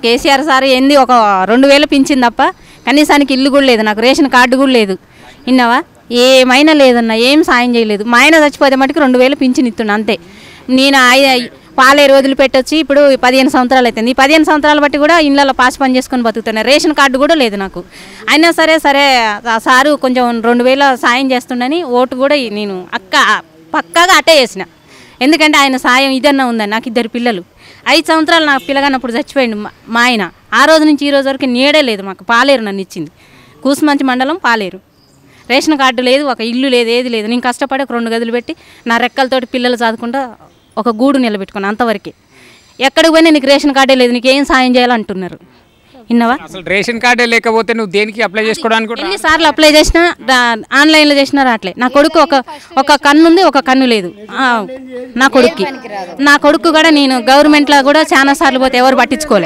KCR sir ఏంది ఒక రెండు వేలు పింఛింది తప్ప కనీసానికి ఇల్లు కూడా లేదు నాకు రేషన్ కార్డు కూడా లేదు విన్నావా ఏమైనా లేదన్న ఏం సాయం చేయలేదు మా ఆయన చచ్చిపోతే మటుకు రెండు వేలు పింఛన్ ఇస్తున్నా అంతే నేను ఐ- పాలేరు వదిలిపెట్టొచ్చి ఇప్పుడు పదిహేను సంవత్సరాలు అవుతుంది ఈ పదిహేను సంవత్సరాలు బట్టి కూడా ఇళ్ళలో పాస్ పని చేసుకొని బతుకుతున్నా రేషన్ కార్డు కూడా లేదు నాకు అయినా సరే సరే ఆ సారు కొంచెం రెండు వేల సాయం చేస్తుండని ఓటు కూడా ఈ- నేను అక్క పక్కాగా అట్టే చేసిన ఎందుకంటే ఆయన సాయం ఇదన్నా ఉందని నాకు ఇద్దరు పిల్లలు ఐదు సంవత్సరాలు నాకు పిల్లగానప్పుడు చచ్చిపోయింది మా- మా ఆయన ఆ రోజు నుంచి ఈ రోజు వరకు నీడే లేదు మాకు పాలేరు నన్ను ఇచ్చింది కూసుమంచి మండలం పాలేరు రేషన్ కార్డు లేదు ఒక ఇల్లు లేదు ఏది లేదు నేను కష్టపడి ఒక రెండు గదులు పెట్టి నా రెక్కలతోటి పిల్లలు చదువుకుంటా ఒక గూడు నిలబెట్టుకున్నాను అంతవరకే ఎక్కడికి పోయినా నీకు రేషన్ కార్డే లేదు నీకు ఏం సాయం చేయాలంటున్నారు విన్నావా అసలు రేషన్ కార్డే లేకపోతే నువ్వు దేనికి అప్లై చేసుకోవడానికి కూడా ఎన్నిసార్లు అప్లై చేసినా రా- ఆన్లైన్లో చేసినా రావట్లే నా కొడుకు ఒక ఒక కన్ను ఉంది ఒక కన్ను లేదు ఆ, నా కొడుక్కి నా కొడుకు కూడా నేను గవర్నమెంట్లో కూడా చాలా సార్లు పోతే ఎవరు పట్టించుకోలే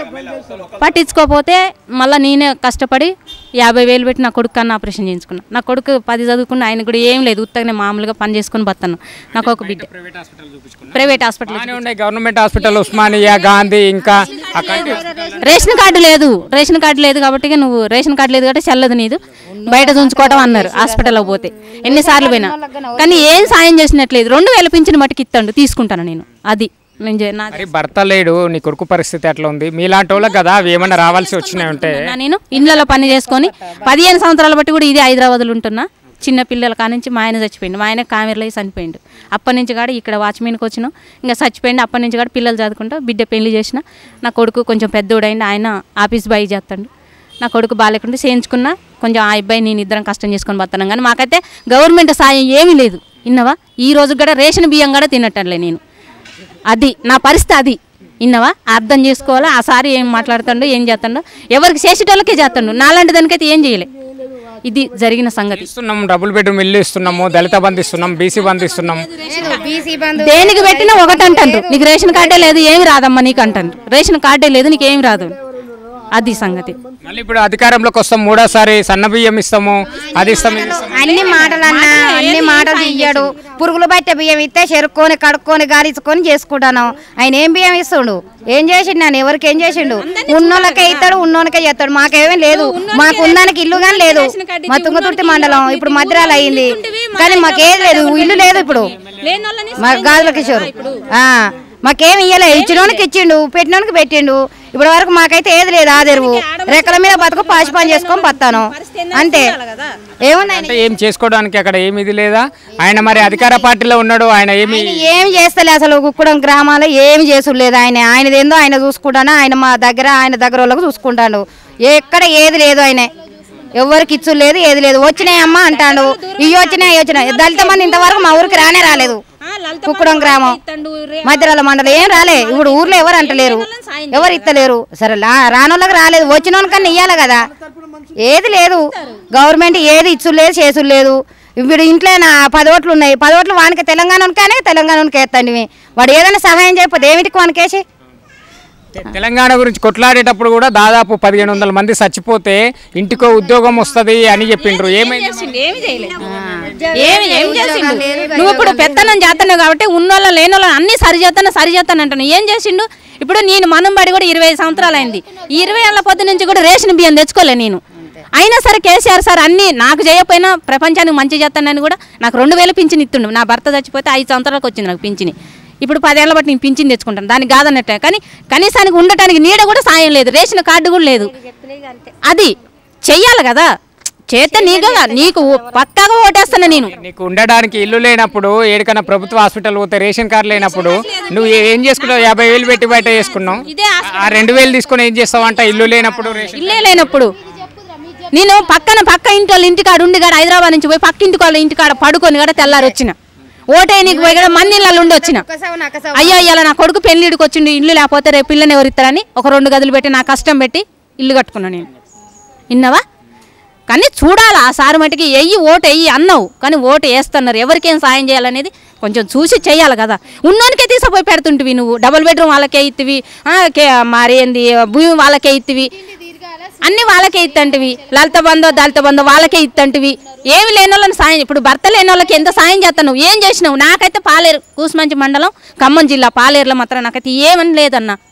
పట్టించుకోకపోతే మళ్ళీ నేనే కష్టపడి యాభై వేలు పెట్టి నా కొడుకు కన్నా ఆపరేషన్ చేయించుకున్నా నా కొడుకు పది చదువుకున్న ఆయన కూడా ఏం లేదు ఉత్తగానే మామూలుగా పని చేసుకుని బతాను నాకు ఒక బిడ్డ ప్రైవేట్ హాస్పిటల్ చూపించుకున్నా ప్రైవేట్ హాస్పిటల్ బాగానే ఉన్నాయి గవర్నమెంట్ హాస్పిటల్ ఉస్మానియా గాంధీ ఇంకా అక్కడ రేషన్ కార్డు లేదు రేషన్ కార్డు లేదు కాబట్టి ఇక నువ్వు రేషన్ కార్డు లేదు కాబట్టి చెల్లదు నీదు బయట ఉంచుకోవటం అన్నారు హాస్పిటల్లో పోతే ఎన్నిసార్లు పోయినా కానీ ఏం సాయం చేసినట్లేదు రెండు వేల పింఛన్ మటుకు ఇస్తాడు తీసుకుంటాను నేను అది నేను చే- నా మరి భర్త లేడు నీ కొడుకు పరిస్థితి ఎట్లా ఉంది మీలాంటి వాళ్ళకి కదా అవి ఏమన్నా రావాల్సి వచ్చినాయి ఉంటే నా నేను ఇండ్లలో పని చేసుకొని పదిహేను సంవత్సరాల బట్టి కూడా ఇదే హైదరాబాద్లో ఉంటున్నా చిన్న పిల్లల కానించి మా ఆయన చచ్చిపోయిండు మా ఆయన కామెర్లో చనిపోయిండు అప్పటి నుంచి కూడా ఇక్కడ వాచ్మెన్కి వచ్చినాం ఇంకా చచ్చిపోయిండు అప్పటి నుంచి కూడా పిల్లలు చదువుకుంటా బిడ్డ పెళ్లి చేసిన నా కొడుకు కొంచెం పెద్దోడైంది ఆయన ఆఫీస్ బాయ్ చేస్తాడు నా కొడుకు బాగాలేకుండా చేయించుకున్నా కొంచెం ఆ అబ్బాయి నేను ఇద్దరం కష్టం చేసుకొని బతున్నాం కానీ మాకైతే గవర్నమెంట్ సాయం ఏమీ లేదు ఇన్నవా ఈ రోజు కూడా రేషన్ బియ్యం కూడా తినట్టలే నేను అది నా పరిస్థితి అది ఇన్నవా అర్థం చేసుకోవాలా ఆ సారి ఏం మాట్లాడుతాడో ఏం చేస్తాడో ఎవరికి చేసేటోళ్ళకే చేస్తాడు నాలాంటి దానికైతే ఏం చేయలే ఇది జరిగిన సంగతి ఇస్తున్నాం డబుల్ బెడ్రూమ్ ఇల్లు ఇస్తున్నాము దళిత బంధు ఇస్తున్నాం బీసీ బంధు ఇస్తున్నాం బీసీ బంధు దేనికి పెట్టినా ఒకటి అంటారు నీకు రేషన్ కార్డే లేదు ఏమి రాదమ్మా నీకు అంటారు రేషన్ కార్డే లేదు నీకు ఏమి రాదు అది సంగతి మళ్ళీ ఇప్పుడు అధికారంలోకి వస్తాం మూడోసారి సన్న బియ్యం ఇస్తాము అది ఇస్తాం ఇది ఇస్తాం అన్ని మాటలు అన్నా అన్ని మాటలు ఇయ్యాడు పురుగులు బట్ట బియ్యం ఇస్తే చెరుక్కొని కడుక్కొని గాలించుకొని చేసుకుంటాను ఆయన ఏం బియ్యం ఇస్తుండు ఏం చేసిండు నన్ను ఎవరికి ఏం చేసిండు ఉన్నోళ్ళకే ఇస్తాడు ఉన్నోళ్ళకే చేస్తాడు మాకేమీ లేదు మాకు ఉన్నానికి ఇల్లు కానీ లేదు మా తుంగతుర్తి మండలం ఇప్పుడు మద్రాలు అయింది కానీ మాకేది లేదు ఇల్లు లేదు ఇప్పుడు మా గాజుల కిషోర్ ఆ, మాకేం ఇయ్యలే ఇచ్చినోనికి ఇచ్చిండు పెట్టినోనికి పెట్టిండు ఇప్పటి వరకు మాకైతే ఏది లేదు ఆదరువు రెక్కల మీద బతుకు పాచి పని చేసుకొని బతాను అంతే ఏముంది ఆయన? అంటే ఏం చేసుకోవడానికి అక్కడ ఏమి ఇది లేదా ఆయన మరి అధికార పార్టీలో ఉన్నాడు ఆయన ఏమి ఆయన ఏం చేస్తలే అసలు కుక్కడం గ్రామాల్లో ఏమి చేసుడు లేదు ఆయన ఆయనది ఏందో ఆయన చూసుకుంటాను ఆయన మా దగ్గర ఆయన దగ్గర వాళ్ళకు చూసుకుంటాడు ఎక్కడ ఏది లేదు ఆయన ఎవరికి ఇచ్చు లేదు ఏది లేదు వచ్చినాయమ్మా అంటాడు ఇవి వచ్చినాయి ఇవి వచ్చినాయి దళిత మంది ఇంతవరకు మా ఊరికి రానే రాలేదు కుక్కడం గ్రామం మధ్యరాల మండలం ఏం రాలే ఇప్పుడు ఊర్లో ఎవరు అంటలేరు ఎవరు ఇత్తలేరు సరే లా- రానోళ్ళకి రాలేదు వచ్చిన వాళ్ళకన్నా ఇయ్యాలి కదా ఏది లేదు గవర్నమెంట్ ఏది ఇచ్చుడు లేదు చేసుడు లేదు ఇప్పుడు ఇంట్లో నా పది ఓట్లు ఉన్నాయి పది ఓట్లు వానికి తెలంగాణకే తెలంగాణకి వేస్తాండి వాడు ఏదైనా సహాయం చేయకపోతే ఏమిటికి వానికేసి తె- తెలంగాణ గురించి కొట్లాడేటప్పుడు కూడా దాదాపు పదిహేను వందల మంది చచ్చిపోతే ఇంటికో ఉద్యోగం వస్తది అని చెప్పిండ్రు ఏమైంది ఏమి చేయలేదు ఏమి ఏం చేసిండు నువ్వు ఇప్పుడు పెత్తనం చేస్తున్నావు కాబట్టి ఉన్నోళ్ళ లేనోళ్ళ అన్ని సరి చేస్తాను సరి చేస్తాను అంటాను ఏం చేసిండు ఇప్పుడు నేను మనం బడి కూడా ఇరవై ఐదు సంవత్సరాలు అయింది ఈ ఇరవై ఏళ్ళ పొద్దు నుంచి కూడా రేషన్ బియ్యం తెచ్చుకోలే నేను అయినా సరే కేసీఆర్ సార్ అన్ని నాకు చేయకపోయినా ప్రపంచానికి మంచి చేస్తానని కూడా నాకు రెండు వేలు పింఛన్ ఇస్తుండు నా భర్త చచ్చిపోతే ఐదు సంవత్సరాలకు వచ్చింది నాకు పింఛని ఇప్పుడు పదేళ్ల బట్టి నేను పింఛన్ తెచ్చుకుంటాను దానికి కాదన్నట్టే కానీ కనీసానికి ఉండటానికి నీడ కూడా సాయం లేదు రేషన్ కార్డు కూడా లేదు అది చెయ్యాలి కదా చేస్తే నీకు నీకు పక్కాగా ఓటేస్తాను నేను నీకు ఉండడానికి ఇల్లు లేనప్పుడు ఏడికన్నా ప్రభుత్వ హాస్పిటల్ పోతే రేషన్ కార్డు లేనప్పుడు నువ్వు ఏ- ఏం చేసుకున్నావు యాభై వేలు పెట్టి బయట చేసుకున్నావు ఇదే ఆ రెండు వేలు తీసుకొని ఏం చేస్తావు అంట ఇల్లు లేనప్పుడు రేషన్ ఇల్లే లేనప్పుడు నేను పక్కన పక్క ఇంటి వాళ్ళ ఇంటికాడ ఉండి కాడ హైదరాబాద్ నుంచి పోయి పక్క ఇంటి వాళ్ళ ఇంటికాడ పడుకొని కూడా తెల్లారి వచ్చిన ఓటే నీకు పోయి కూడా మంది ఇళ్ళలో ఉండి వచ్చిన అయ్యా ఇయ్యాల నా కొడుకు పెళ్లిడికి వచ్చిండు ఇల్లు లేకపోతే రేపు పిల్లని ఎవరు ఇస్తారని ఒక రెండు గదులు పెట్టి నా కష్టం పెట్టి ఇల్లు కట్టుకున్నా నేను విన్నావా కానీ చూడాలి ఆ సారు మటుకి ఎయ్యి ఓటు ఎయ్యి అన్నావు కానీ ఓటు వేస్తున్నారు ఎవరికేం సాయం చేయాలనేది కొంచెం చూసి చేయాలి కదా ఉన్నోనికే తీసుకుపోయి పెడుతుంటివి నువ్వు డబుల్ బెడ్రూమ్ వాళ్ళకే ఇత్తివి ఆ, కే- మరి ఏంది భూమి వాళ్ళకే ఇత్తివి అన్ని వాళ్ళకే ఇత్తంటివి లలిత బంధో దళిత బంధో వాళ్ళకే ఇత్తంటివి ఏమి లేని వాళ్ళని సాయం ఇప్పుడు భర్త లేని వాళ్ళకి ఎంత సాయం చేస్తావు నువ్వు ఏం చేసినావు నాకైతే పాలేరు కూసుమంచి మండలం ఖమ్మం జిల్లా పాలేరులో మాత్రం నాకైతే ఏమని లేదన్నా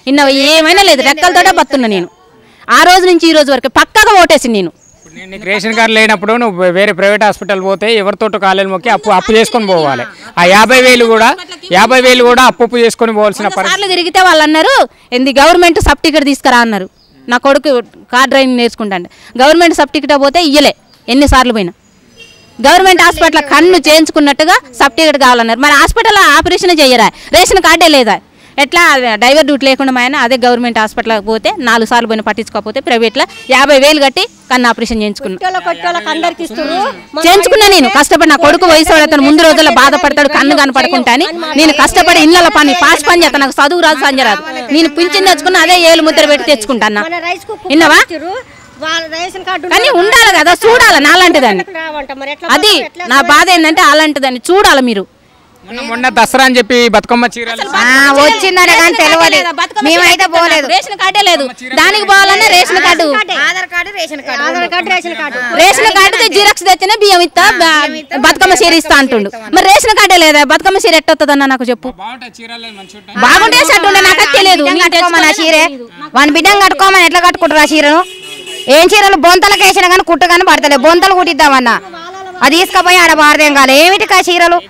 ఇన్న ఏమైనా లేదు రెక్కలతోటే బతున్నా నేను ఆ రోజు నుంచి ఈ రోజు వరకు పక్కగా ఓటేసి నేను ఇప్పుడు నేను నీకు రేషన్ కార్డు లేనప్పుడు నువ్వు వేరే ప్రైవేట్ హాస్పిటల్ పోతే ఎవరితోటో కాలేలు మొక్కి అప్పు అప్పు చేసుకొని పోవాలి ఆ యాభై వేలు కూడా యాభై వేలు కూడా అప్పు అప్పు చేసుకొని పోవాల్సిన పరిస్థితి సార్లు తిరిగితే వాళ్ళు అన్నారు ఎందు గవర్నమెంట్ సబ్ టికెట్ తీసుకురా అన్నారు నా కొడుకు కార్ డ్రైవింగ్ నేర్చుకుంటాను గవర్నమెంట్ సబ్ టికెట్ పోతే ఇయ్యలే ఎన్నిసార్లు పోయినా గవర్నమెంట్ హాస్పిటల్ కన్ను చేయించుకున్నట్టుగా సబ్ టికెట్ కావాలన్నారు మరి హాస్పిటల్ ఆపరేషన్ చేయరా రేషన్ కార్డే లేదా ఎట్లా డ్రైవర్ డ్యూటీ లేకుండా మా ఆయన అదే గవర్నమెంట్ హాస్పిటల్కి పోతే నాలుగు సార్లు పోయిన పట్టించుకోకపోతే ప్రైవేట్లో యాభై వేలు కట్టి కన్ను ఆపరేషన్ చేయించుకున్నా కొట్టోళ్ళ కొట్టోళ్ళకి అందరికి ఇస్తారు చేయించుకున్నా నేను కష్టపడి నా కొడుకు వయసు వాడతాను ముందు రోజుల్లో బాధపడతాడు కన్ను కనపడకుంటా అని నేను కష్టపడి ఇళ్ళ పని పాస్ పని చేస్తాను నాకు చదువు రాదు సంజ రాదు నేను పింఛన్ తెచ్చుకున్నా అదే ఏలు ముద్ర పెట్టి తెచ్చుకుంటాను మన రైస్ కుక్కర్ విన్నావా ఇచ్చిర్రు. వాళ్ళ రేషన్ కార్డు కానీ ఉండాలి కదా చూడాలి నాలాంటిదాన్ని రావంట మరి ఎట్లా అది నా బాధ ఏంటంటే అలాంటిదాన్ని చూడాలి మీరు మొన్న మొన్న దసరా అని చెప్పి బతుకమ్మ చీరలు ఆ, వచ్చిందట కానీ తెలియదు మేమైతే పోలేదు రేషన్ కార్డే లేదు దానికి పోవాలన్నా ration card Aadhaar card ration card Aadhaar card ration card ration card xerox తెచ్చినా బియ్యం ఇస్తా బ- బతుకమ్మ చీర ఇస్తా అంటుండు మరి రేషన్ కార్డే లేదా బతుకమ్మ చీర ఎట్టొస్తుందన్న నాకు చెప్పు బాగుంటాయి చీరలు మంచిగా బాగుంటే షర్ట్ ఉండే నాకు అది తెలియదు బిడ్డను నేను కట్టుకోమని ఆ చీరే వాని బిడ్డను కట్టుకోమని ఎట్లా కట్టుకుంటారు ఆ చీరను ఏం చీరలు బొంతలకు వేసినా కానీ కుట్టు కానీ పడతలే బొంతలు కుట్టిద్దామన్నా అది తీసుకుపోయి ఆడ బారదేం కాలే ఏమిటి ఆ చీరలు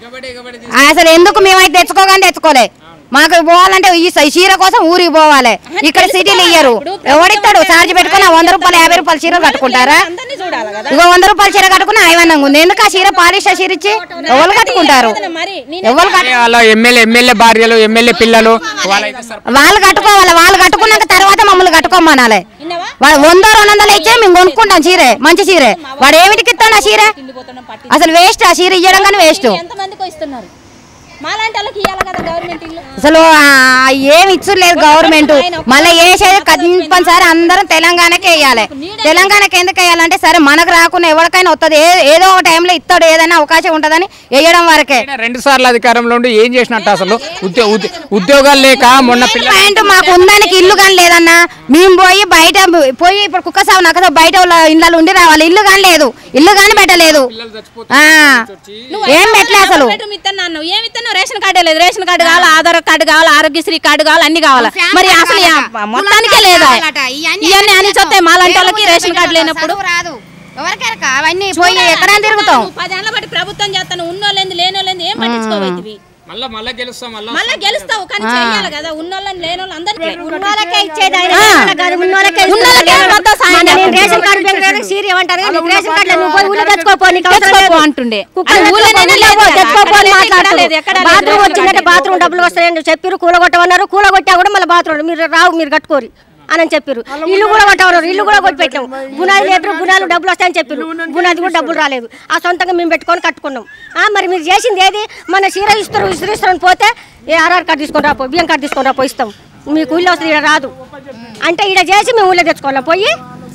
అసలు ఎందుకు మేమైతే తెచ్చుకోగానే తెచ్చుకోలే మాకు పోవాలంటే ఈ స- ఈ చీర కోసం ఊరికి పోవాలి ఇక్కడ సిటీలు ఇయ్యరు ఎవడిస్తాడు ఛార్జ్ పెట్టుకుని ఆ వంద రూపాయలు యాభై రూపాయల చీర కట్టుకుంటారా ఇగో వంద రూపాయల చీర కట్టుకుని ఐవన్నంగా ఉంది ఎందుకు ఆ చీర పాలిష్ చీర ఇచ్చి ఎవరు కట్టుకుంటారు ఎవరు కట్టు వాళ్ళ ఎమ్మెల్యే ఎమ్మెల్యే భార్యలు ఎమ్మెల్యే పిల్లలు వాళ్ళైతే సర్పంచ్ వాళ్ళు కట్టుకోవాలి వాళ్ళు కట్టుకున్నాక తర్వాత మమ్మల్ని కట్టుకోమనాలి వాడు వంద రెండు వందలు ఇచ్చే మేము కొనుక్కుంటాం చీరే మంచి చీరే వాడు ఏమిటికి ఇస్తాడు ఆ చీర అసలు వేస్ట్ ఆ చీర ఇయ్యడం కానీ వేస్ట్ ఎంతమందికి ఇస్తున్నారు మాలాంటి వాళ్ళకి ఇవ్వాలి కదా గవర్నమెంట్ ఇల్లు అసలు ఆ, ఏమి ఇచ్చలేదు గవర్నమెంట్ మళ్ళీ వేసేది కంపల్సరి అందరం తెలంగాణకే వేయాలి తెలంగాణకి ఎందుకు వేయాలంటే సరే మనకు రాకుండా ఎవరికైనా వస్తుంది ఏ- ఏదో ఒక టైంలో ఇస్తాడు ఏదైనా అవకాశం ఉంటుందని వేయడం వరకే ఆయన రెండు సార్లు అధికారంలో ఉండి ఏం చేసినట్టు అసలు ఉద్యో- ఉద్య- ఉద్యోగాలు లేక మొన్న పిల్ల పాయింట్ మాకు ఉందానికి ఇల్లు కానీ లేదన్నా మేము పోయి బయట పోయి ఇప్పుడు కుక్క సాగు నక్కతో బయట వాళ్ళ ఇళ్ళలో ఉండి రావాలి ఇల్లు కానీ లేదు ఇల్లు కానీ పెట్టలేదు ఆ, ఏం పెట్టలే అసలు బెడ్రూమ్ ఇస్తాను అన్నావు ఏమి ఇస్తాను రేషన్ కార్డే లేదు రేషన్ కార్డు కావాలి ఆధార్ కార్డు కావాలి ఆరోగ్యశ్రీ కార్డు కావాలి అన్ని కావాలి మరి అసలు యా- మొత్తానికే లేదా ఇవన్నీ అని చూస్తాయి మాలాంటి వాళ్ళకి రేషన్ కార్డు లేనప్పుడు చదువు రాదు ఎవరికైనా అవన్నీ పోయి ఎక్కడ తిరుగుతాం నువ్వు పదేళ్ల బట్టి ప్రభుత్వం చేస్తాను ఉన్నోళ్ళేంది లేనోళ్ళేంది ఏం పట్టించుకోవైతివి మళ్ళా మళ్ళా గెలుస్తాం మళ్ళా మళ్ళీ గెలుస్తావు కానీ చెయ్యాలి కదా ఉన్నోళ్ళని లేనోళ్ళు అందరికీ ఉన్నోళ్ళకే ఇచ్చేది ఆయన ఆ. రేషన్ కార్డు ఉన్నోళ్ళకే ఇస్తారు. ఉన్నోళ్ళకే మొత్తం సాయం మన నేను చేస్తారు. రేషన్ కార్డు పెట్టుకోవడానికి సీర ఏమంటారు కానీ నీకు రేషన్ కార్డు లేదు. నువ్వు పోయి ఊళ్ళో తెచ్చుకోపో నీకు అవసరం తెచ్చుకోపో లేదు. అంటుండే. కుక్కలు అది ఊళ్ళోనే తెచ్చుకోపో, లేదు. లేవు, తెచ్చుకోపో అని ఎక్కడ లేదు, మాట్లాడుతున్నారు. ఎక్కడ లేదు, బాత్రూమ్ రేషన్ వచ్చిందంటే కార్డు బాత్రూమ్ డబ్బులు వస్తాయని చెప్పారు కూల కొట్టమన్నారు కూల కొట్టా కూడా మళ్ళీ బాత్రూమ్ మీరు రావు మీరు కట్టుకోరు అని చెప్పారు ఇల్లు కూడా కొట్టమన్నారు ఇల్లు కూడా కొట్టి పెట్టాం బునాది లేదు బునాలు డబ్బులు వస్తాయని చెప్పారు బునాది కూడా డబ్బులు రాలేదు ఆ సొంతంగా మేము పెట్టుకొని కట్టుకున్నాం ఆ, మరి మీరు చేసింది ఏది మన చీర ఇస్తారు ఇస్తారు పోతే ఏ ఆర్ఆర్ కార్డు తీసుకొని రాపో బియ్యం కార్డు తీసుకొని రాపో ఇస్తాం మీకు ఊళ్ళో వస్తుంది ఇక్కడ రాదు అంటే ఇక్కడ చేసి మేము ఊళ్ళో తెచ్చుకోవాలి పోయి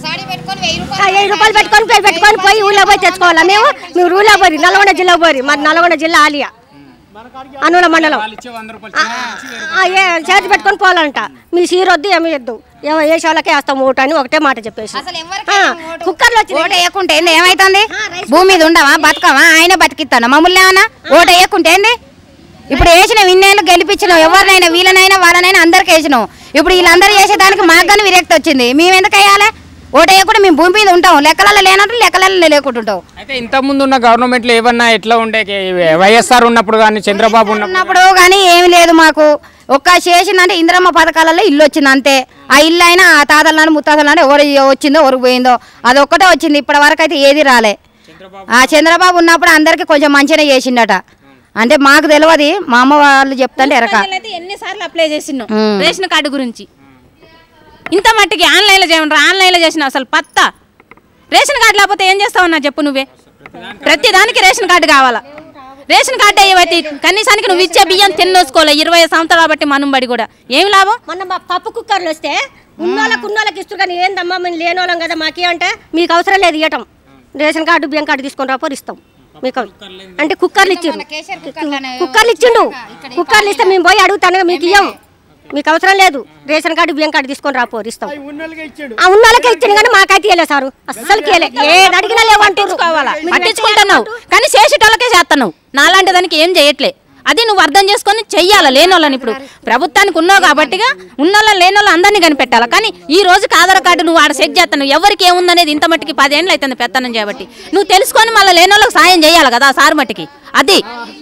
ఆ, వెయ్యి రూపాయలు పెట్టుకొని పోయి పెట్టుకొని పోయి ఊళ్ళో పోయి తెచ్చుకోవాలా మేము మేము ఊళ్ళో పోయి నల్గొండ జిల్లా పోయి మరి నల్గొండ జిల్లా ఆలియా అనుల మండలం వాళ్ళు ఇచ్చే వంద రూపాయలు ఆ, ఆ, ఏ చేతి పెట్టుకొని పోవాలంట మీ సీరొద్దు ఏమి వద్దు ఏమో ఏ షాలకే వేస్తాం ఓటు అని ఒకటే మాట చెప్పేసి ఆ, కుక్కర్లో వచ్చి ఓటు వేయకుంటే ఏంది ఏమైతుంది భూమి మీద ఉండవా బతకవా ఆయన బతికిస్తాను మమ్మల్ని ఏమన్నా ఓటు వేయకుంటే ఏంది ఇప్పుడు వేసిన విన్నేళ్ళు గెలిపించినాం ఎవరినైనా వీళ్ళనైనా వాళ్ళనైనా అందరికి వేసినాం ఇప్పుడు వీళ్ళందరూ చేసేదానికి మాకు కానీ విరక్తి వచ్చింది మేము ఎందుకు వేయాలి ఓటు వేయకుండా మేము భూమి మీద ఉంటాం లెక్కలలో లేనట్టు లెక్కలలో లేకుంటుంటాం అయితే ఇంత ముందు ఉన్న గవర్నమెంట్ లో ఏమన్నా ఎట్లా ఉండే వైఎస్ఆర్ ఉన్నప్పుడు కానీ చంద్రబాబు ఉన్నప్పుడు ఉన్నప్పుడు కానీ ఏమి లేదు మాకు ఒక్క చేసిందంటే ఇందిరమ్మ పథకాలలో ఇల్లు వచ్చింది అంతే ఆ ఇల్లు అయినా ఆ తాతల ముత్తాతల ఎవరు వచ్చిందో ఎవరు పోయిందో అది ఒక్కటే వచ్చింది ఇప్పటి వరకు అయితే ఏది రాలే ఆ చంద్రబాబు ఉన్నప్పుడు అందరికి కొంచెం మంచిగా చేసిండట అంటే మాకు తెలియదు మా అమ్మ వాళ్ళు చెప్తుంటే ఎరక అయితే ఎన్నిసార్లు అప్లై చేసినాం రేషన్ కార్డు గురించి ఇంత మట్టికి ఆన్లైన్లో చేయమంటారు ఆన్లైన్లో చేసిన అసలు పత్త రేషన్ కార్డు లేకపోతే ఏం చేస్తావన్నా చెప్పు నువ్వే ప్రతి దానికి రేషన్ కార్డు కావాలా రేషన్ కార్డు అయ్యేవైతే కనీసానికి నువ్వు ఇచ్చే బియ్యం తిన్నోసుకోవాలి ఇరవై సంవత్సరాల బట్టి మనం బడి కూడా ఏమి లాభం మొన్న మా పప్పు కుక్కర్లు వస్తే ఉన్నోళ్ళకి ఉన్నోళ్ళకి ఇస్తారు కానీ ఏందమ్మా మేము లేనోళ్ళం కదా మాకే అంటే మీకు అవసరం లేదు ఇవ్వటం రేషన్ కార్డు బియ్యం కార్డు తీసుకొని రాపో ఇస్తాం మీకు అంటే కుక్కర్లు ఇచ్చిండు కుక్కర్లు ఇచ్చిండు కుక్కర్లు ఇస్తే మేము పోయి అడుగుతాను మీకు ఇయ్యం మీకు అవసరం లేదు రేషన్ కార్డు బియ్యం కార్డు తీసుకొని రాపో ఇస్తాం ఆ ఉన్నోళ్ళకే ఇచ్చిండు కానీ మాకైతే ఇవ్వలేదు సారు అస్సలు ఇవ్వలే ఏది అడిగినా లేవంటారు పట్టించుకుంటున్నావు కానీ చేసేటోళ్ళకే చేస్తున్నావు నాలాంటి దానికి ఏం చేయట్లే అది నువ్వు అర్థం చేసుకొని చెయ్యాలి లేని వాళ్ళని ఇప్పుడు ప్రభుత్వానికి ఉన్నావు కాబట్టిగా ఉన్న వాళ్ళని లేని వాళ్ళని అందరినీ కనిపెట్టాలి కానీ ఈ రోజుకి ఆధార్ కార్డు నువ్వు ఆడ సెట్ చేస్తాను ఎవరికి ఏముందనేది ఇంత మట్టికి పదేళ్ళు అవుతుంది పెత్తనం చేయబట్టి నువ్వు తెలుసుకొని మళ్ళీ లేని వాళ్ళకి సాయం చేయాలి కదా ఆ సార్ మట్టికి అది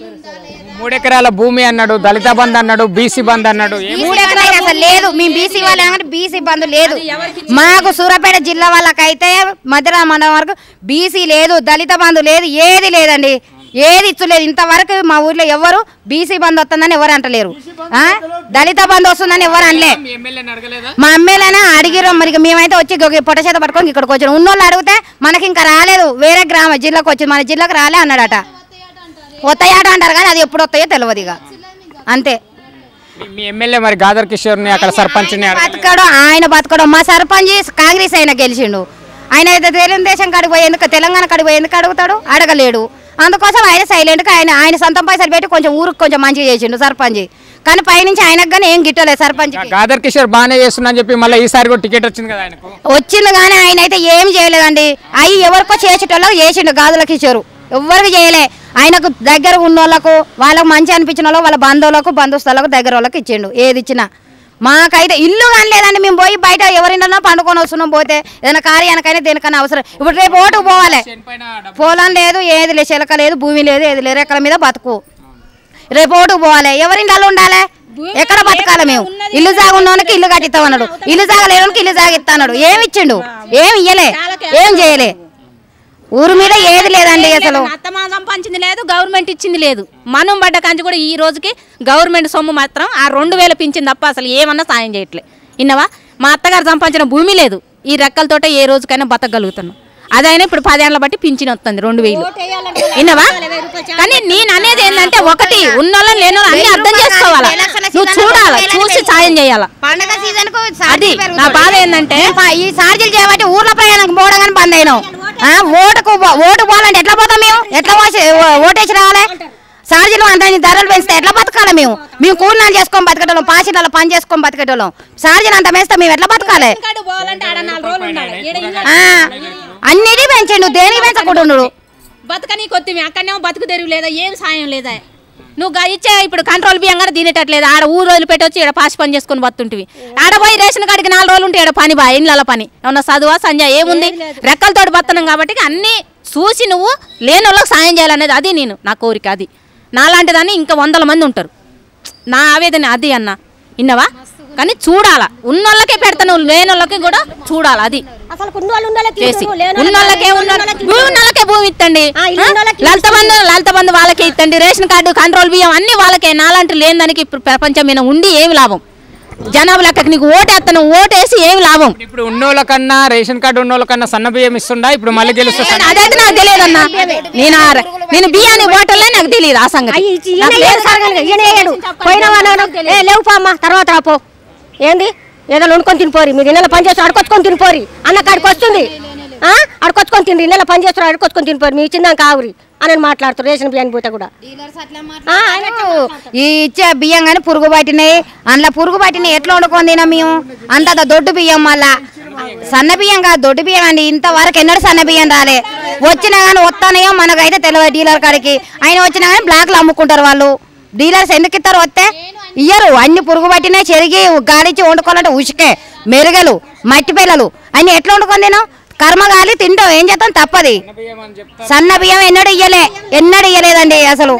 మూడెకరాల భూమి అన్నాడు దళిత బంధు అన్నాడు బీసీ బంధు అన్నాడు ఏం మూడు ఎకరాలు అసలు లేదు మేము బీసీ వాళ్ళం బీసీ బంధు లేదు మాకు సూర్యాపేట జిల్లా వాళ్ళకైతే మధుర మండలం వరకు బీసీ లేదు దళిత బంధు లేదు ఏది లేదండి ఏది ఇచ్చలేదు ఇంతవరకు మా ఊర్లో ఎవరు బీసీ బంధు వస్తుందని ఎవరు అంటలేరు ఆ? దళిత బంధు వస్తుందని ఎవరు అనలే మీ ఎమ్మెల్యేని అడగలేదా మా అమ్మేలైనా అడిగిరాం మరి ఇక మేమైతే వచ్చి గొ- పొట్ట చేత పట్టుకొని ఇక్కడికి వచ్చాను ఉన్నోళ్ళు అడిగితే మనకి ఇంకా రాలేదు వేరే గ్రామ జిల్లాకు వచ్చింది మన జిల్లాకు రాలే అన్నాడట వస్తాయాట అంటారు కానీ అది ఎప్పుడు వస్తాయో తెలియదు ఇక అంతే మీ- మీ ఎమ్మెల్యే మరి గాదర్ కిషోర్ని అక్కడ సర్పంచ్ని అడగ- బతకడం ఆయన బతకడం మా సర్పంచ్ కాంగ్రెస్ ఆయన గెలిచిండు ఆయన అయితే తెలుగుదేశం కాడికి పోయి ఎందుకు తెలంగాణ కాడికి పోయి ఎందుకు అడుగుతాడు అడగలేడు అందుకోసం ఆయన సైలెంట్గా ఆయన ఆయన సొంతం పైసలు పెట్టి కొంచెం ఊరికి కొంచెం మంచిగా చేసిండు సర్పంచ్ కానీ పైనుంచి ఆయనకు కానీ ఏం గిట్టలేదు సర్పంచ్ గాదర్ కిషోర్ బాగానే చేస్తున్నా అని చెప్పి మళ్ళీ ఈసారి కూడా టికెట్ వచ్చింది కదా ఆయనకు వచ్చింది కానీ ఆయన అయితే ఏం చేయలేదండి అవి ఎవరికో చేసేటోళ్ళకి చేసిండు గాజులకు ఇచ్చారు ఎవరికి చేయలే ఆయనకు దగ్గర ఉన్న వాళ్ళకు వాళ్ళకు మంచి అనిపించిన వాళ్ళకు వాళ్ళ బంధువులకు బంధుస్థులకు దగ్గర వాళ్ళకి ఇచ్చిండు ఏది ఇచ్చినా మాకైతే ఇల్లు కానీ లేదండి మేము పోయి బయట ఎవరింట్లో పండుకొని వస్తున్నాం పోతే ఏదైనా కార్యానికైనా దేనికైనా అవసరం ఇప్పుడు రేపు ఓటుకు పోవాలి పొలం లేదు ఏది లేదు చిలక లేదు భూమి లేదు ఏది లేదు రెక్కల మీద బతుకు రేపు ఓటుకు పోవాలి ఎవరింట్లో ఉండాలి ఎక్కడ బతకాలి మేము ఇల్లు జాగ ఉన్నోనికి ఇల్లు కట్టిస్తాం అన్నాడు ఇల్లు జాగ లేనోనికి ఇల్లు జాగ ఇస్తా అన్నాడు ఏమి ఇచ్చిండు ఏమి ఇయ్యలే ఏం చేయలే ఊరు మీద ఏది లేదండి అసలు అత్తమా సంపాదించింది లేదు గవర్నమెంట్ ఇచ్చింది లేదు మనం పడ్డ కంచి కూడా ఈ రోజుకి గవర్నమెంట్ సొమ్ము మాత్రం ఆ రెండు వేలు పింఛన్ తప్ప అసలు ఏమన్నా సాయం చేయట్లే ఇన్నవా మా అత్తగారు సంపాదించిన భూమి లేదు ఈ రెక్కలతోటే ఏ రోజుకైనా బతకగలుగుతున్నాం అదైనా ఇప్పుడు పదేళ్ల బట్టి పింఛన్ వస్తుంది రెండు వేలు విన్నవా కానీ నేను అనేది ఏంటంటే ఒకటి ఉన్నోళ్ళని లేని అన్ని అర్థం చేసుకోవాలా నువ్వు చూడాలా చూసి సాయం చేయాలా పండగ సీజన్ కు అది నా బాధ ఏంటంటే ఈ సార్జీలు చేయబట్టి ఊర్లో ప్రయాణం పోవడం కానీ బంద్ అయినాం ఆ, ఓటుకు పో- ఓటు పోవాలంటే ఎట్లా పోతాం మేము ఎట్లా పోసి ఓ- ఓటేసి రావాలి సార్జీలు అంత ధరలు పెంచితే ఎట్లా బతకాలి మేము మేము కూలినాలు చేసుకొని బతకటోళ్ళం పాసిలలో పని చేసుకొని బతకటోళ్ళం సార్జీలు అంత వేస్తే మేము ఎట్లా బతకాలి ఆ, అన్నిటి పెంచిండు దేనికి పెంచకుంటున్నాడు బతకని కొత్తిమి అక్కడనేమో బతుకు తెరువు లేదా ఏం సాయం లేదా నువ్వు గా ఇచ్చే ఇప్పుడు కంట్రోల్ బియ్యం కూడా తినేటట్లేదు ఆడ ఊరు రోజులు పెట్టొచ్చి ఇక్కడ పాసి పని చేసుకొని బతుంటివి ఆడ పోయి రేషన్ కాడికి నాలుగు రోజులు ఉంటే ఇక్కడ పని బా ఇండ్ల పని ఏమన్నా చదువా సంజయ్ ఏముంది రెక్కలతోటి బతున్నాం కాబట్టి అన్నీ చూసి నువ్వు లేని వాళ్ళకి సాయం చేయాలనేది అది నేను నా కోరిక అది నాలాంటి దాన్ని ఇంకా వందల మంది ఉంటారు నా ఆవేదన అది అన్న విన్నవా కానీ చూడాలా ఉన్నోళ్ళకే పెడతాను లేని వాళ్ళకి కూడా చూడాలి అది అసలు ఉన్నోళ్ళు ఉన్నోళ్ళకి చేసి ఇస్తున్నారు, లేని ఉన్నోళ్ళకే వాళ్ళకి ఉన్న ఉన్నోళ్ళకి భూమి ఉన్నోళ్ళకే భూమి ఇస్తండి ఆ, ఇల్లు ఉన్నోళ్ళకి లలిత బంధు లలిత బంధు వాళ్ళకే ఇస్తండి రేషన్ కార్డు కంట్రోల్ బియ్యం అన్ని వాళ్ళకే నాలాంటి లేని దానికి ఇప్పుడు ప్రపంచం మీద ఉండి ఏమి లాభం జనాభా లెక్కకి నీకు ఓటేస్తాను ఓటేసి ఏమి లాభం ఇప్పుడు ఉన్నోళ్ళ కన్నా రేషన్ కార్డు ఉన్నోళ్ళ కన్నా సన్న బియ్యం ఇస్తుండా ఇప్పుడు మళ్ళీ గెలుస్తే సన్న- అదైతే నాకు తెలియదు అన్న నేను ఆ- నేను బియ్యాన్ని ఓటర్లే నాకు తెలియదు ఆ సంగతి అయ్యి ఇచ్చి- ఈయన నాకు ఏడు లేదు. సార్ కనుక ఈయన ఏడు పోయిన వాడు ఏ లేవు పా అమ్మ తర్వాత రాపో ఏంది ఏదో వండుకొని తినిపోరి మీరు ఇళ్ళ పని చేస్తారు అడుకొచ్చుకొని తినిపోరి అన్న కాడికి వస్తుంది ఆ? అడుకొచ్చుకొని తిండి ఇళ్ళ పని చేస్తారు అడుకొచ్చుకొని తినిపోరి మీ ఇచ్చిందాక ఆవురి అని మాట్లాడుతారు రేషన్ బియ్యాన్ని పోతే కూడా ఆ, ఆయన ఈ ఇచ్చే బియ్యం కానీ పురుగు పట్టినాయి అందులో పురుగు పట్టినాయి ఎట్లా వండుకొని తినాం మేము అంత దొడ్డు బియ్యం మళ్ళా సన్న బియ్యం కాదు దొడ్డు బియ్యం అండి ఇంతవరకు ఎన్నడూ సన్న బియ్యం రాలే వచ్చినా కానీ వస్తానయో మనకైతే తెలియదు డీలర్ కాడికి ఆయన వచ్చినా కానీ బ్లాక్లు అమ్ముకుంటారు వాళ్ళు డీలర్స్ ఎందుకు ఇస్తారు వస్తే ఇయ్యరు అన్ని పురుగు పట్టినాయి చెరిగి గాలిచ్చి వండుకోవాలంటే ఉసుకే మెరుగలు మట్టి పిల్లలు అన్ని ఎట్లా వండుకొని తినాం కర్మ గాలి తింటాం ఏం చేస్తాం తప్పది సన్న బియ్యం ఎన్నడూ ఇయ్యలే ఎన్నడూ ఇయ్యలేదండి అసలు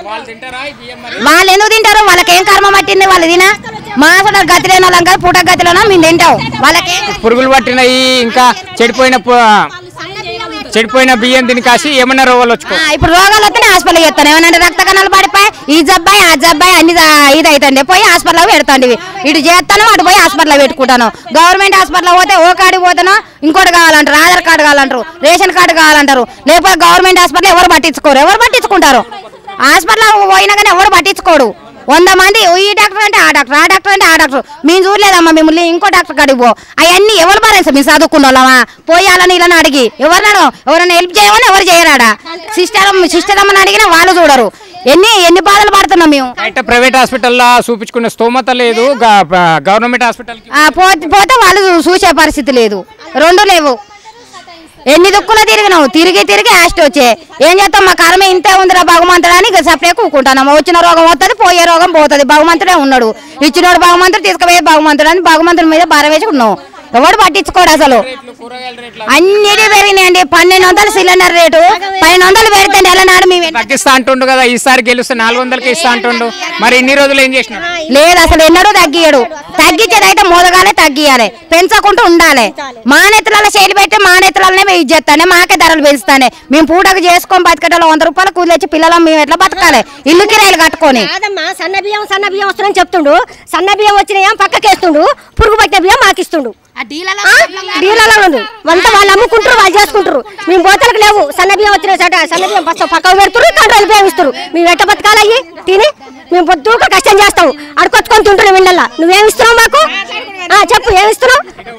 వాళ్ళు ఎందుకు తింటారు వాళ్ళకేం కర్మ పట్టింది వాళ్ళు తినా మా అసలు గతి లేని వాళ్ళం కాదు పూట గతిలోనా మేము తింటాం వాళ్ళకి పురుగులు పట్టినవి ఇంకా చెడిపోయిన పు- చెడిపోయిన బియ్యం తిని కాసి ఏమన్నా రోగాలు వచ్చుకో ఇప్పుడు రోగాలు వస్తేనే హాస్పిటల్ చేస్తాను ఏమన్నా రక్త కణాలు పడిపోయి ఈ జబ్బాయి ఆ జబ్బాయి అన్ని దా- ఇది అవుతుంది పోయి హాస్పిటల్ పెడతాండి ఇటు చేస్తాను అటు పోయి హాస్పిటల్ పెట్టుకుంటాను గవర్నమెంట్ హాస్పిటల్ పోతే ఓ కాడికి పోతాను ఇంకోటి కావాలంటారు ఆధార్ కార్డు కావాలంటారు రేషన్ కార్డు కావాలంటారు లేకపోతే గవర్నమెంట్ హాస్పిటల్ ఎవరు పట్టించుకోరు ఎవరు పట్టించుకుంటారు హాస్పిటల్ పోయినా కానీ ఎవరు పట్టించుకోడు వంద మంది ఈ డాక్టర్ అంటే ఆ డాక్టర్ ఆ డాక్టర్ అంటే ఆ డాక్టర్ మేము చూడలేదమ్మా మిమ్మల్ని ఇంకో డాక్టర్ కాడికి పో అవన్నీ ఎవరు భరించారు మీరు చదువుకున్న వాళ్ళమా పోయాలని ఇలా అడిగి ఎవరినాడు ఎవరైనా హెల్ప్ చేయమని ఎవరు చేయరాడా సిస్టర్ సిస్టర్ అమ్మని అడిగినా వాళ్ళు చూడరు ఎన్ని ఎన్ని బాధలు పడుతున్నాం మేము బయట ప్రైవేట్ హాస్పిటల్లో చూపించుకునే స్తోమత లేదు గ- ప- గవర్నమెంట్ హాస్పిటల్కి ఆ, పోతే పోతే వాళ్ళు చూ- చూసే పరిస్థితి లేదు రెండు లేవు ఎన్ని దుక్కులు తిరిగినావు తిరిగి తిరిగి యాస్ట్ వచ్చే ఏం చేస్తాం మా కర్మ ఇంతే ఉందిరా భగవంతుడు అని ఇక సపరే కూకుంటున్నాం వచ్చిన రోగం వస్తుంది పోయే రోగం పోతుంది భగవంతుడే ఉన్నాడు ఇచ్చినోడు భగవంతుడు తీసుకుపోయే భగవంతుడు అని భగవంతుడి మీద భారం వేసి ఉన్నావు ఎవడు పట్టించుకోడు అసలు అన్నిటి పెరిగినాయండి పన్నెండు వందలు సిలిండర్ రేటు పన్నెండు వందలు పెడితే నెల నాడు మేము ఎన్ని- తగ్గిస్తా అంటుండు కదా ఈసారి గెలిస్తే నాలుగు వందలకి ఇస్తా అంటుండు మరి ఇన్ని రోజులు ఏం చేసినారు లేదు అసలు ఎన్నడూ తగ్గియడు తగ్గించేదైతే మోదగానే తగ్గియాలి పెంచకుండా ఉండాలి మా నెత్తలలో చేలు పెట్టి మా నెత్తలనే మేము ఇచ్చేస్తానే మాకే ధరలు పెంచుతానే మేము పూటకు చేసుకొని బతికేటలో వంద రూపాయలు కూలి తెచ్చి పిల్లలు మేము ఎట్లా బతకాలి ఇల్లు కిరాయిలు కట్టుకొని కాదమ్మా సన్న బియ్యం సన్న బియ్యం వస్తుందని చెప్తుండు సన్న బియ్యం వచ్చినాయేం పక్కకేస్తుండు పురుగు పట్టిన బియ్యం మాకిస్తుండు ఆ? డీలర్లో ఉండు వంట వాళ్ళు అమ్ముకుంటారు వాళ్ళు చేసుకుంటారు మేము బోతలకు లేవు సన్న బియ్యం వచ్చిన చోట సన్న బియ్యం బస్సు పక్కకు పెడుతురు కంట్రోల్ బియ్యం ఇస్తారు మేము ఎట్ట బతకాలయ్యి తిని మేము పొద్దుక కష్టం చేస్తాం అడుకొచ్చుకొని తింటున్నాం ఇళ్ళల్లో నువ్వేం ఇస్తున్నావు మాకు ఆ, చెప్పు ఏమి ఇస్తున్నావు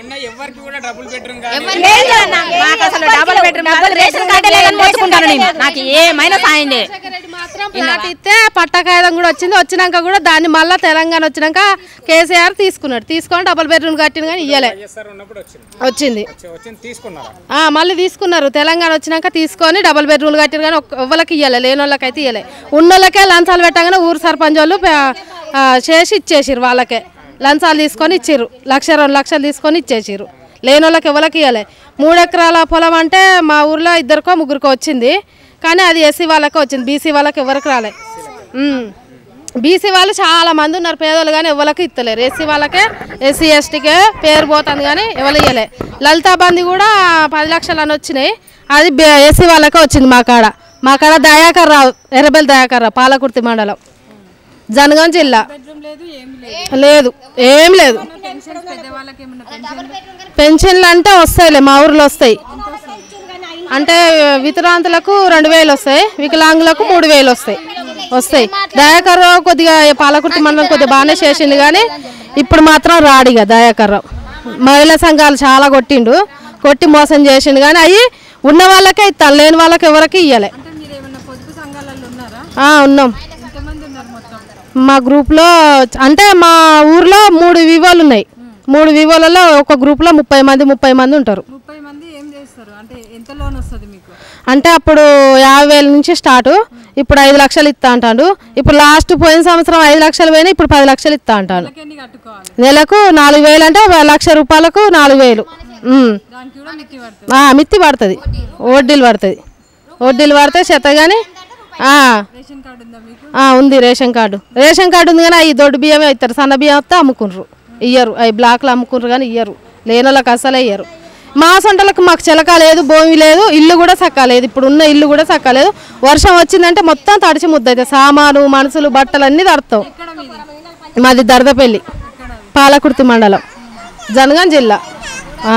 మాకు అసలు డబుల్ బెడ్రూమ్ డబుల్ రేషన్ కార్డే లేదని పోసుకుంటాను నేను నాకు ఏమైనా సాయం చేయ మాత్రం ప్లాట్ ఇస్తే పట్టా కాగితం కూడా వచ్చింది వచ్చినాక కూడా దాన్ని మళ్ళీ తెలంగాణ వచ్చినాక కేసీఆర్ తీసుకున్నాడు తీసుకొని డబుల్ బెడ్రూమ్ కట్టిన కానీ ఇయ్యలే వచ్చింది ఆ, మళ్ళీ తీసుకున్నారు తెలంగాణ వచ్చినాక తీసుకొని డబుల్ బెడ్రూమ్లు కట్టిన కానీ ఎవ్వరికి ఇయ్యలే లేని వాళ్ళకి అయితే ఇయ్యలే ఉన్నోళ్ళకే లంచాలు పెట్టగానే ఊరు సర్పంచ్ వాళ్ళు పే- ఆ, చేసి ఇచ్చేసిరు వాళ్ళకే లంచాలు తీసుకొని ఇచ్చిర్రు లక్ష రెండు లక్షలు తీసుకొని ఇచ్చేసిర్రు లేని వాళ్ళకి ఎవరికి ఇవ్వలే మూడు ఎకరాల పొలం అంటే మా ఊర్లో ఇద్దరికో ముగ్గురికో వచ్చింది కానీ అది ఎస్సీ వాళ్ళకే వచ్చింది బీసీ వాళ్ళకి ఎవరికి రాలే ఉమ్. బీసీ వాళ్ళు చాలా మంది ఉన్నారు పేదలు కానీ ఎవరికి ఇస్తలేరు ఎస్సీ వాళ్ళకే ఎస్సీ ఎస్టీకే పేరు పోతుంది కానీ ఎవరు ఇవ్వలే లలితా బంది కూడా పది లక్షలు అని వచ్చినాయి అది ఎస్సీ వాళ్ళకే వచ్చింది మా కాడ మా కాడ దయాకర్ రావు ఎర్రబెల్లి దయాకర్ రావు పాలకుర్తి మండలం జనగాం జిల్లా లేదు ఏం లేదు పెన్షన్లు అంటే వస్తాయిలే మా ఊర్లో వస్తాయి అంటే వితరాంతులకు రెండు వేలు వస్తాయి వికలాంగులకు మూడు వేలు వస్తాయి వస్తాయి దయాకర్ రావు కొద్దిగా పాలకుర్తి మండలం కొద్దిగా బాగానే చేసిండు కానీ ఇప్పుడు మాత్రం రాడిగా దయాకర్ రావు మహిళా సంఘాలు చాలా కొట్టిండు కొట్టి మోసం చేసిండు కానీ అవి ఉన్న వాళ్ళకే ఇస్తాను లేని వాళ్ళకి ఎవరికి ఇవ్వలే ఆ, ఉన్నాం మా గ్రూప్లో అంటే మా ఊర్లో మూడు వివోలు ఉన్నాయి మూడు వివోలలో ఒక గ్రూప్లో ముప్పై మంది ముప్పై మంది ఉంటారు ముప్పై మంది ఏం చేస్తారు అంటే ఎంత లోన్ వస్తుంది మీకు అంటే అప్పుడు యాభై వేల నుంచి స్టార్ట్ ఇప్పుడు ఐదు లక్షలు ఇస్తా అంటాడు ఇప్పుడు లాస్ట్ పోయిన సంవత్సరం ఐదు లక్షలు పోయినా ఇప్పుడు పది లక్షలు ఇస్తా అంటాడు ఎన్ని కట్టుకోవాలి నెలకు నాలుగు వేలు అంటే ఒక లక్ష రూపాయలకు నాలుగు వేలు ఉమ్. దానికి కూడా మిత్తి పడుతుంది ఆ, మిత్తి పడుతుంది వడ్డీలు పడుతుంది వడ్డీలు పడితే చెత్త కానీ రేషన్ కార్డు ఉందా మీకు ఉంది రేషన్ కార్డు రేషన్ కార్డు ఉంది కానీ అవి దొడ్డు బియ్యమే ఇస్తారు సన్న బియ్యం వస్తే అమ్ముకుండ్రు ఇయ్యరు అవి బ్లాక్లు అమ్ముకుండ్రు కానీ ఇయ్యరు లేని వాళ్ళకి అసలే ఇయ్యరు మా సొంటలకు మాకు చిలక లేదు భూమి లేదు ఇల్లు కూడా సక్కలేదు ఇప్పుడు ఉన్న ఇల్లు కూడా సక్కలేదు వర్షం వచ్చిందంటే మొత్తం తడిచి ముద్దయితే సామాను మనుషులు బట్టలు అన్నీ తడతాం మాది దరదపల్లి పాలకుర్తి మండలం జనగాం జిల్లా ఆ.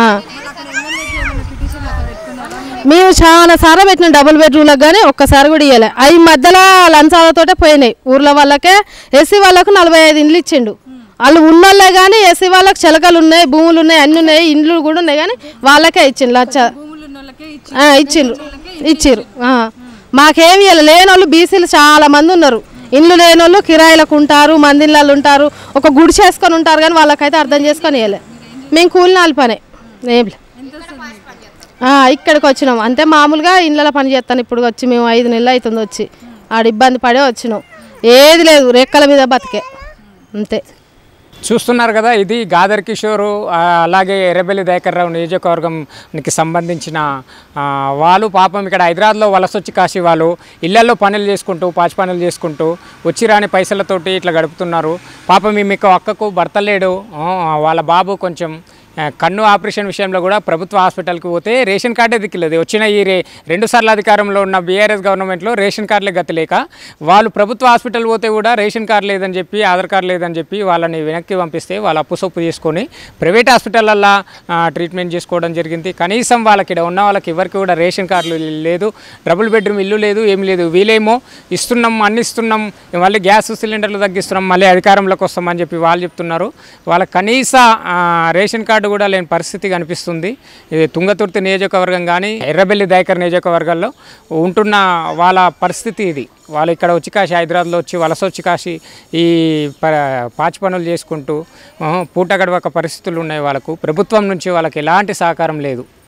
మేము చాలా సారా పెట్టిన డబుల్ బెడ్రూమ్లకు కానీ ఒక్కసారి కూడా ఇవ్వలే అవి మధ్యలో లంచాలతోటే పోయినాయి ఊర్ల వాళ్ళకే ఎస్సీ వాళ్ళకు నలభై ఐదు ఇండ్లు ఇచ్చిండు వాళ్ళు ఉన్నోళ్ళే కానీ ఎస్సీ వాళ్ళకి చిలకలు ఉన్నాయి భూములు ఉన్నాయి అన్ని ఉన్నాయి ఇండ్లు కూడా ఉన్నాయి కానీ వాళ్ళకే ఇచ్చిండు లచ్చ ఆ, ఇచ్చిండ్రు ఇచ్చిర్రు ఆ. మాకేమి ఇవ్వలే లేని వాళ్ళు బీసీలు చాలా మంది ఉన్నారు ఇండ్లు లేని వాళ్ళు కిరాయిలకు ఉంటారు మందిళ్ళలు ఉంటారు ఒక గుడి చేసుకొని ఉంటారు కానీ వాళ్ళకైతే అర్థం చేసుకొని ఇవ్వలే మేము కూలినాలి పనే ఏం లే. ఆ, ఇక్కడికి వచ్చినాం అంటే మామూలుగా ఇళ్ళలో పని చేస్తాను ఇప్పుడు వచ్చి మేము ఐదు నెలలు అవుతుంది వచ్చి ఆడ ఇబ్బంది పడే వచ్చినాం ఏది లేదు రెక్కల మీద బతికే అంతే చూస్తున్నారు కదా ఇది గాదర్ కిషోరు ఆ, అలాగే ఎర్రబెల్లి దయాకర్రావు నియోజకవర్గంకి సంబంధించిన ఆ, వాళ్ళు పాపం ఇక్కడ హైదరాబాద్లో వలస వచ్చి కాశీ వాళ్ళు ఇళ్లలో పనులు చేసుకుంటూ పాచి పనులు చేసుకుంటూ వచ్చి రాని పైసలతోటి ఇట్లా గడుపుతున్నారు పాపం మీ మీకు అక్కకు భర్త లేడు ఆ, వాళ్ళ బాబు కొంచెం ఆ, కన్ను ఆపరేషన్ విషయంలో కూడా ప్రభుత్వ హాస్పిటల్కి పోతే రేషన్ కార్డే దిక్కులేదు వచ్చిన ఈ రే రెండు సార్లు అధికారంలో ఉన్న బీఆర్ఎస్ గవర్నమెంట్లో రేషన్ కార్డులే గతి లేక వాళ్ళు ప్రభుత్వ హాస్పిటల్ పోతే కూడా రేషన్ కార్డు లేదని చెప్పి ఆధార్ కార్డు లేదని చెప్పి వాళ్ళని వెనక్కి పంపిస్తే వాళ్ళు అప్పు సొప్పు చేసుకొని ప్రైవేట్ హాస్పిటల్లో ట్రీట్మెంట్ చేసుకోవడం జరిగింది కనీసం వాళ్ళకి ఇక్కడ ఉన్న వాళ్ళకి ఎవరికి కూడా రేషన్ కార్డులు లేదు డబుల్ బెడ్రూమ్ ఇల్లు లేదు ఏం లేదు వీళ్ళేమో ఇస్తున్నాం అన్ని ఇస్తున్నాం మళ్ళీ గ్యాస్ సిలిండర్లు తగ్గిస్తున్నాం మళ్ళీ అధికారంలోకి వస్తామని చెప్పి వాళ్ళు చెప్తున్నారు వాళ్ళ కనీస ఆ, రేషన్ కార్డు కూడా లేని పరిస్థితి కనిపిస్తుంది ఇది తుంగతుర్తి నియోజకవర్గం కానీ ఎర్రబెల్లి దయకర్ నియోజకవర్గాల్లో ఉంటున్న వాళ్ళ పరిస్థితి ఇది వాళ్ళు ఇక్కడ వచ్చి కాశీ హైదరాబాద్లో వచ్చి వలస వచ్చి కాశీ ఈ ప పాచి పనులు చేసుకుంటూ ఆ, పూట గడవక పరిస్థితులు ఉన్నాయి వాళ్ళకు ప్రభుత్వం నుంచి వాళ్ళకి ఎలాంటి సహకారం లేదు